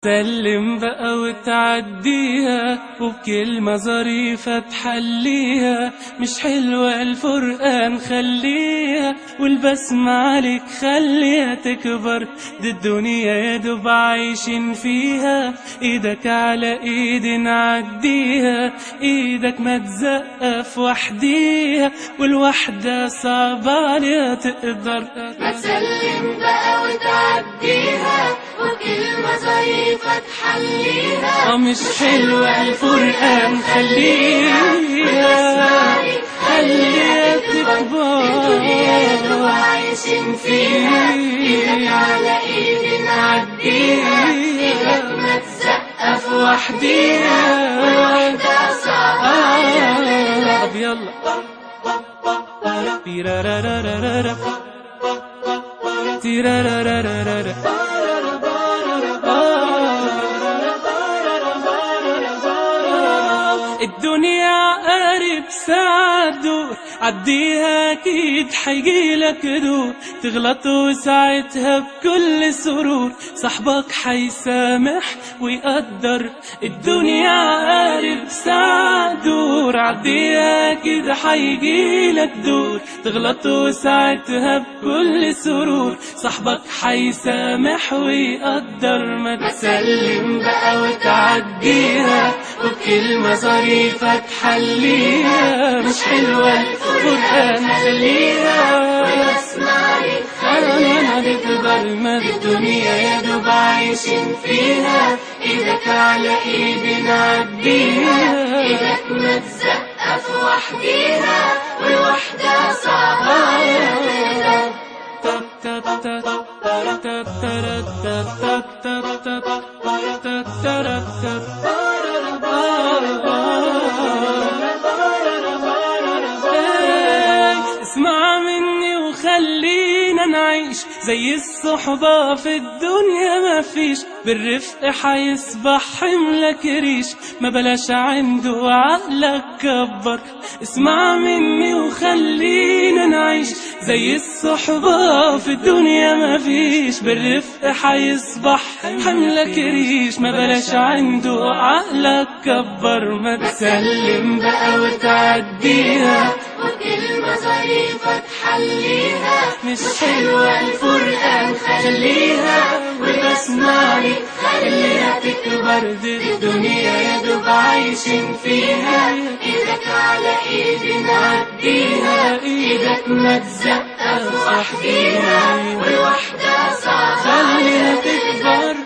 تسلم بقى وتعديها وبكلمة ظريفة تحليها مش حلوة الفرقة نخليها والبسمة عليك خليها تكبر دي الدنيا يا دوب عايشين فيها ايدك على ايدي نعديها ايدك ما تزقف وحديها والوحدة صعبة عليها تقدر ما تسلم بقى وتعديها وكلمة ظريفة تحليها اه مش حلوة الفرقة نخليها خليها الدنيا تكبر وعايشين فيها ايدك على ايدي نعديها ايدك ما تسقف وحديها والوحدة صعبة آه، طب يلا تيرارارارارا. تيرارارارارا. آه، الدنيا قارب سعده عديها اكيد حيجيلك دور تغلط وساعتها بكل سرور صاحبك حيسامح ويقدر الدنيا قارب سعدور عديها كده حيجيلك دور تغلط وساعتها بكل سرور صاحبك حيسامح ويقدر ما تسلم بقى وتعديها وبكلمة ظريفة تحليها مش حلوة القرآن خليها واسمع لي أنا تكبر ما الدنيا يا دوب عايشين فيها ايدك على ايدي نعديها ايدك ما تسقف وحديها والوحدة صعبة اسمع مني وخلينا نعيش زي الصحبة في الدنيا ما فيش بالرفق حيصبح حملك ريش ما بلاش عنده عقلك كبر اسمع مني وخلينا نعيش زي الصحبة في الدنيا ما فيش بالرفق حيصبح حملك ريش ما بلاش عنده عقلك كبر ما تسلم بقى وتعديها وكلمة ظريفة تحليها مش حلوة الفرقة نخليها وبسمع لك خليها تكبر دي الدنيا يا دوب عايشين فيها ايدك على ايدي نعديها ايدك ما تزقف وحديها والوحدة صعبة خليها تكبر